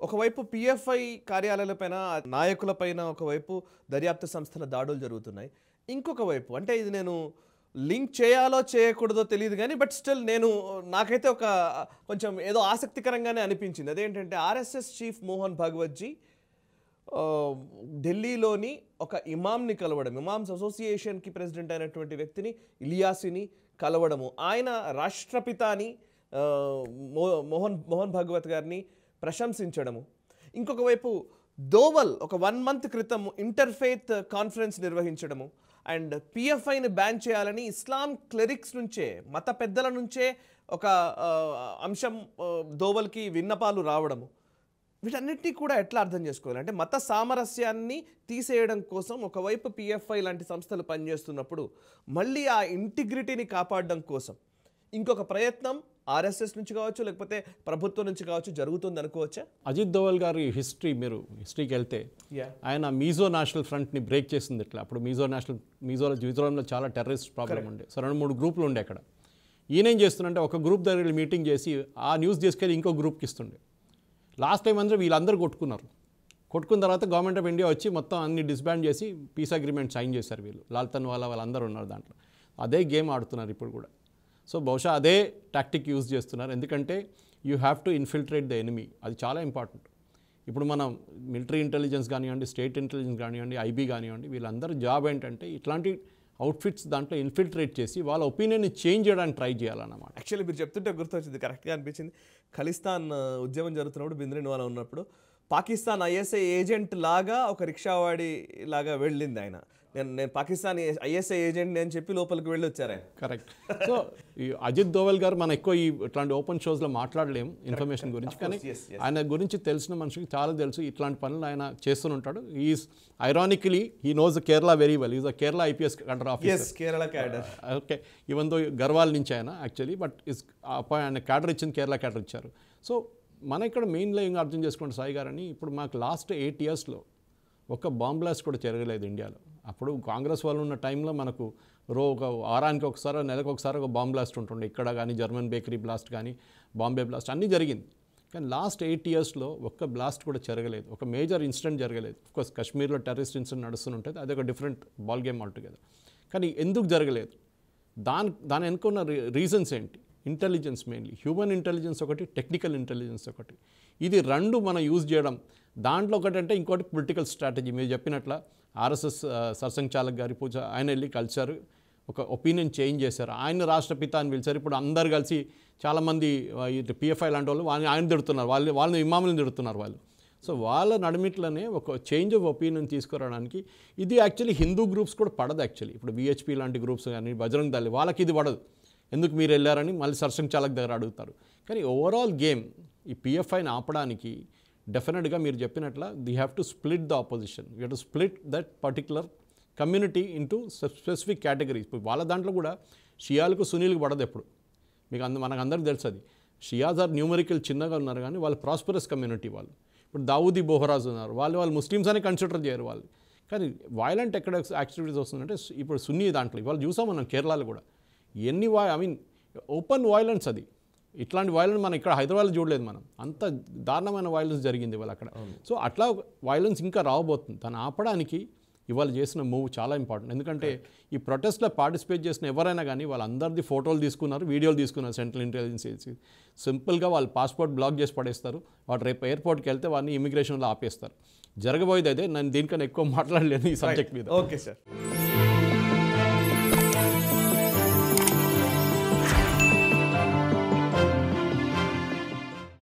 ఒకవైపు పిఎఫ్ఐ కార్యాలయాలపైన నాయకులపైన ఒకవైపు దర్యాప్తు సంస్థల దాడులు జరుగుతున్నాయి ఇంకొక వైపు అంటే ఇది నేను లింక్ చేయాలో చేయకూడదో తెలియదు కానీ బట్ స్టిల్ నేను నాకైతే ఒక కొంచెం ఏదో ఆసక్తికరంగానే అనిపించింది అదేంటంటే ఆర్ఎస్ఎస్ చీఫ్ మోహన్ భాగవత్జీ ఆ, ఢిల్లీలోని ఒక ఇమామ్ని కలవడం ఇమామ్స్ అసోసియేషన్కి ప్రెసిడెంట్ అయినటువంటి వ్యక్తిని ఇలియాసిని కలవడము ఆయన రాష్ట్రపిత అని ఆ, మో- మోహన్ మోహన్ భాగవత్ గారిని ప్రశంసించడము ఇంకొక వైపు దోవల్ ఒక వన్ మంత్ క్రితం ఇంటర్ఫేత్ కాన్ఫరెన్స్ నిర్వహించడము అండ్ పిఎఫ్ఐని బ్యాన్ చేయాలని ఇస్లాం క్లెరిక్స్ నుంచే మత పెద్దల నుంచే ఒక ఆ, అంశం ఆ, దోవల్కి విన్నపాలు రావడము వీటన్నిటినీ కూడా ఎట్లా అర్థం చేసుకోవాలి అంటే మత సామరస్యాన్ని తీసేయడం కోసం ఒకవైపు పిఎఫ్ఐ లాంటి సంస్థలు పనిచేస్తున్నప్పుడు మళ్ళీ ఆ ఇంటిగ్రిటీని కాపాడడం కోసం ఇంకొక ప్రయత్నం ఆర్ఎస్ఎస్ నుంచి కావచ్చు లేకపోతే ప్రభుత్వం నుంచి కావచ్చు జరుగుతుంది అనుకోవచ్చా అజిత్ దోవల్ గారి హిస్టరీ మీరు హిస్టరీకి వెళ్తే యా ఆయన మీజో నేషనల్ ఫ్రంట్ని బ్రేక్ చేసింది ఇట్లా అప్పుడు మీజో నేషనల్ మీజోలో మిజోరంలో చాలా టెర్రరిస్ట్ ప్రాబ్లం ఉండే సో రెండు మూడు గ్రూపులు ఉండే అక్కడ ఈయనేం చేస్తుండే ఒక గ్రూప్ దగ్గర వెళ్ళి మీటింగ్ చేసి ఆ న్యూస్ తీసుకెళ్ళి ఇంకో గ్రూప్కి ఇస్తుండే లాస్ట్ టైం అందరూ వీళ్ళందరూ కొట్టుకున్నారు కొట్టుకున్న తర్వాత గవర్నమెంట్ ఆఫ్ ఇండియా వచ్చి మొత్తం అన్ని డిస్బ్యాండ్ చేసి పీస్ అగ్రిమెంట్ సైన్ చేశారు వీళ్ళు లాల్తన్ వాళ్ళ వాళ్ళందరూ ఉన్నారు దాంట్లో అదే గేమ్ ఆడుతున్నారు ఇప్పుడు కూడా సో బహుశా అదే టాక్టిక్ యూజ్ చేస్తున్నారు ఎందుకంటే you have to infiltrate the enemy అది చాలా ఇంపార్టెంట్ ఇప్పుడు మనం మిలిటరీ ఇంటెలిజెన్స్ కానివ్వండి స్టేట్ ఇంటెలిజెన్స్ కానివ్వండి ఐబీ కానివ్వండి వీళ్ళందరూ జాబ్ ఏంటంటే ఇట్లాంటి అవుట్ఫిట్స్ దాంట్లో ఇన్ఫిల్ట్రేట్ చేసి వాళ్ళ ఒపీనియన్ని చేంజ్ చేయడానికి ట్రై చేయాలన్నమాట యాక్చువల్లీ మీరు చెప్తుంటే గుర్తొచ్చింది కరెక్ట్గా అనిపించింది ఖలిస్తాన్ ఆ, ఉద్యమం జరుగుతున్నప్పుడు బింద్రిన్ వాళ్ళ ఉన్నప్పుడు పాకిస్తాన్ ఐఎస్ఐ ఏజెంట్ లాగా ఒక రిక్షావాడి లాగా వెళ్ళింది ఆయన నేను నేను పాకిస్తాన్ ఐఎస్ఐ ఏజెంట్ అని చెప్పి లోపలికి వెళ్ళి వచ్చారు ఆయన కరెక్ట్ సో ఈ అజిత్ దోవల్ గారు మనం ఎక్కువ ఈ ఇట్లాంటి ఓపెన్ షోస్లో మాట్లాడలేము ఇన్ఫర్మేషన్ గురించి కానీ yes, yes. ఆయన గురించి తెలిసిన మనిషికి చాలా తెలుసు ఇట్లాంటి పనులు ఆయన చేస్తుంటాడు is ironically he knows Kerala very well is a Kerala IPS under officer as Kerala cadre okay even though Garhwal నుంచి ఆయన యాక్చువల్లీ బట్ ఇస్ ఆయన క్యాడర్ ఇచ్చింది కేరళ క్యాడర్ ఇచ్చారు సో మన ఇక్కడ మెయిన్లో ఏం అర్థం చేసుకోండి సాయి గారని ఇప్పుడు మాకు లాస్ట్ ఎయిట్ ఇయర్స్లో ఒక బాంబ్ బ్లాస్ట్ కూడా జరగలేదు ఇండియాలో అప్పుడు కాంగ్రెస్ వాళ్ళు ఉన్న టైంలో మనకు రో ఒక వారానికి ఒకసారి నెలకు ఒకసారి ఒక బాంబ్ బ్లాస్ట్ ఉంటుండే ఇక్కడ కానీ జర్మన్ బేకరీ బ్లాస్ట్ కానీ బాంబే బ్లాస్ట్ అన్నీ జరిగింది కానీ లాస్ట్ ఎయిట్ ఇయర్స్లో ఒక్క బ్లాస్ట్ కూడా జరగలేదు ఒక మేజర్ ఇన్సిడెంట్ జరగలేదు కోర్స్ కాశ్మీర్లో టెర్రరిస్ట్ ఇన్సిడెంట్ నడుస్తుంటుంది అది ఒక డిఫరెంట్ బాల్ గేమ్ ఆల్టుగెదర్ కానీ ఎందుకు జరగలేదు దాని దాని వెనుకున్న రీజన్స్ ఏంటి ఇంటెలిజెన్స్ మెయిన్లీ హ్యూమన్ ఇంటెలిజెన్స్ ఒకటి టెక్నికల్ ఇంటెలిజెన్స్ ఒకటి ఇది రెండు మనం యూజ్ చేయడం దాంట్లో ఒకటంటే ఇంకోటి పొలిటికల్ స్ట్రాటజీ మీరు చెప్పినట్ల ఆర్ఎస్ఎస్ సర్సంగ్ చాలక్ గారి పూజ ఆయన వెళ్ళి కలిశారు ఒక ఒపీనియన్ చేంజ్ చేశారు ఆయన రాష్ట్రపిత అని పిలిచారు ఇప్పుడు అందరు కలిసి చాలామంది పిఎఫ్ఐ లాంటి వాళ్ళు వాళ్ళని ఆయన తిడుతున్నారు వాళ్ళు వాళ్ళని ఇమాములను తిడుతున్నారు వాళ్ళు సో వాళ్ళ నడిమిట్లనే ఒక చేంజ్ ఆఫ్ ఒపీనియన్ తీసుకురావడానికి ఇది యాక్చువల్లీ హిందూ గ్రూప్స్ కూడా పడదు యాక్చువల్లీ ఇప్పుడు విహెచ్పి లాంటి గ్రూప్స్ కానీ బజరంగ్ దళి వాళ్ళకి ఇది పడదు ఎందుకు మీరు వెళ్ళారని మళ్ళీ సర్సంగ్ చాలక్ దగ్గర అడుగుతారు కానీ ఓవరాల్ గేమ్ ఈ పిఎఫ్ఐని ఆపడానికి డెఫినెట్గా మీరు చెప్పినట్ల they have to split the opposition you to split that particular community into specific categories ఇప్పుడు వాళ్ళ దాంట్లో కూడా షియాలకు సునీల్కి పడదు ఎప్పుడు మీకు అంద మనకు అందరికీ తెలుసు అది షియాజ్ ఆర్ న్యూమరికల్ చిన్నగా ఉన్నారు కానీ వాళ్ళు ప్రాస్పరస్ కమ్యూనిటీ వాళ్ళు ఇప్పుడు దావూదీ బోహరాజ్ ఉన్నారు వాళ్ళు వాళ్ళు ముస్లిమ్స్ అని కన్సిడర్ చేయరు వాళ్ళు కానీ వైలెంట్ ఎక్కడ యాక్టివిటీస్ వస్తుందంటే ఇప్పుడు సున్నీ దాంట్లో ఇవాళ చూసాం మనం కేరళలో కూడా ఎన్ని వా ఐ మీన్ ఓపెన్ వైలెన్స్ అది ఇట్లాంటి వైలెన్స్ మనం ఇక్కడ హైదరాబాద్లో చూడలేదు మనం అంత దారుణమైన వైలెన్స్ జరిగింది ఇవాళ అక్కడ సో అట్లా వైలెన్స్ ఇంకా రావబోతుంది తను ఆపడానికి ఇవాళ చేసిన మూవ్ చాలా ఇంపార్టెంట్ ఎందుకంటే ఈ ప్రొటెస్ట్లో పార్టిసిపేట్ చేసిన ఎవరైనా కానీ వాళ్ళందరిది ఫోటోలు తీసుకున్నారు వీడియోలు తీసుకున్నారు సెంట్రల్ ఇంటెలిజెన్స్ ఏజెన్సీ సింపుల్గా వాళ్ళు పాస్పోర్ట్ బ్లాక్ చేసి పడేస్తారు వాడు రేపు ఎయిర్పోర్ట్కి వెళ్తే వాడిని ఇమిగ్రేషన్లో ఆపేస్తారు జరగబోయేది అదే నేను దీనికన్నా ఎక్కువ మాట్లాడలేను ఈ సబ్జెక్ట్ మీద ఓకే సార్